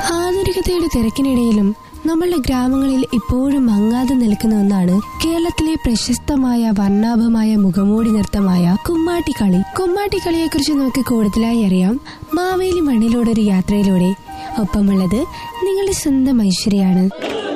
ആധുനികതയുടെ തിരക്കിനിടയിലും നമ്മളുടെ ഗ്രാമങ്ങളിൽ ഇപ്പോഴും മങ്ങാതെ നിൽക്കുന്ന ഒന്നാണ് കേരളത്തിലെ പ്രശസ്തമായ വർണ്ണാഭമായ മുഖമൂടി നൃത്തമായ കുമ്മാട്ടിക്കളി കുമ്മാട്ടിക്കളിയെ കുറിച്ച് നമുക്ക് കൂടുതലായി അറിയാം മാവേലി മണ്ണിലൂടെ യാത്രയിലൂടെ ഒപ്പമുള്ളത് നിങ്ങളുടെ സ്വന്തം ഐശ്വര്യാണ്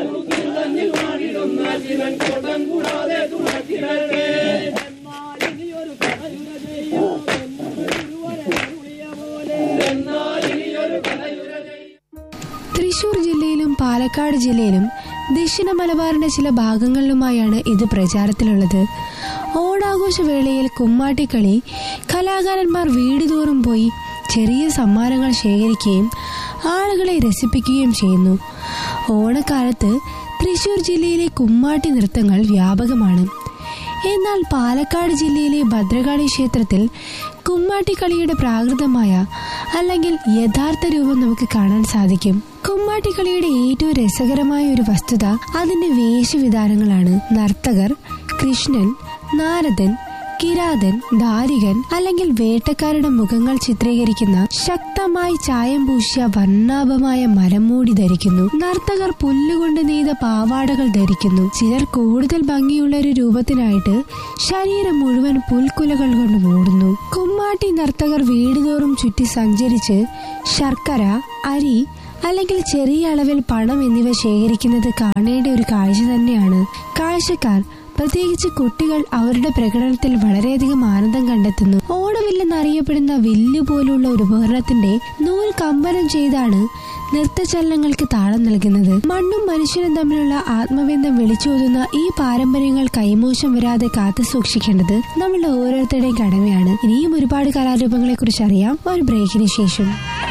തൃശൂർ ജില്ലയിലും പാലക്കാട് ജില്ലയിലും ദക്ഷിണ മലബാറിന്റെ ചില ഭാഗങ്ങളിലുമായാണ് ഇത് പ്രചാരത്തിലുള്ളത് ഓണാഘോഷ വേളയിൽ കുമ്മാട്ടിക്കളി കലാകാരന്മാർ വീടുതോറും പോയി ചെറിയ സമ്മാനങ്ങൾ ശേഖരിക്കുകയും ആളുകളെ രസിപ്പിക്കുകയും ചെയ്യുന്നു ഓണക്കാലത്ത് തൃശൂർ ജില്ലയിലെ കുമ്മാട്ടി നൃത്തങ്ങൾ വ്യാപകമാണ് എന്നാൽ പാലക്കാട് ജില്ലയിലെ ഭദ്രകാളി ക്ഷേത്രത്തിൽ കുമ്മാട്ടിക്കളിയുടെ പ്രാകൃതമായ അല്ലെങ്കിൽ യഥാർത്ഥ രൂപം നമുക്ക് കാണാൻ സാധിക്കും കുമ്മാട്ടിക്കളിയുടെ ഏറ്റവും രസകരമായ ഒരു വസ്തുത അതിന്റെ വേഷവിധാനങ്ങളാണ് നർത്തകർ കൃഷ്ണൻ നാരദൻ കിരാതൻ ദാരികൻ അല്ലെങ്കിൽ വേട്ടക്കാരുടെ മുഖങ്ങൾ ചിത്രീകരിക്കുന്ന ശക്തമായി ചായം പൂശിയ വർണ്ണാഭമായ മരമൂടി ധരിക്കുന്നു നർത്തകർ പുല്ലുകൊണ്ട് നെയ്ത പാവാടകൾ ധരിക്കുന്നു ചിലർ കൂടുതൽ ഭംഗിയുള്ള ഒരു രൂപത്തിനായിട്ട് ശരീരം മുഴുവൻ പുൽക്കുലകൾ കൊണ്ട് മൂടുന്നു കുമ്മാട്ടി നർത്തകർ വീടുതോറും ചുറ്റി സഞ്ചരിച്ച് ശർക്കര അരി അല്ലെങ്കിൽ ചെറിയ അളവിൽ പണം എന്നിവ ശേഖരിക്കുന്നത് കാണേണ്ട ഒരു കാഴ്ച തന്നെയാണ് കാഴ്ചക്കാർ പ്രത്യേകിച്ച് കുട്ടികൾ അവരുടെ പ്രകടനത്തിൽ വളരെയധികം ആനന്ദം കണ്ടെത്തുന്നു ഓണവില്ലെന്നറിയപ്പെടുന്ന വില്ല് പോലുള്ള ഒരു ഉപകരണത്തിന്റെ നൂൽ കമ്പനം ചെയ്താണ് നൃത്തചലനങ്ങൾക്ക് താളം നൽകുന്നത് മണ്ണും മനുഷ്യനും തമ്മിലുള്ള ആത്മബന്ധം വിളിച്ചോതുന്ന ഈ പാരമ്പര്യങ്ങൾ കൈമോശം വരാതെ കാത്തു സൂക്ഷിക്കേണ്ടത് നമ്മളുടെ ഓരോരുത്തരുടെയും കടമയാണ് ഇനിയും ഒരുപാട് കലാരൂപങ്ങളെ കുറിച്ച് അറിയാം ഒരു ബ്രേക്കിന് ശേഷം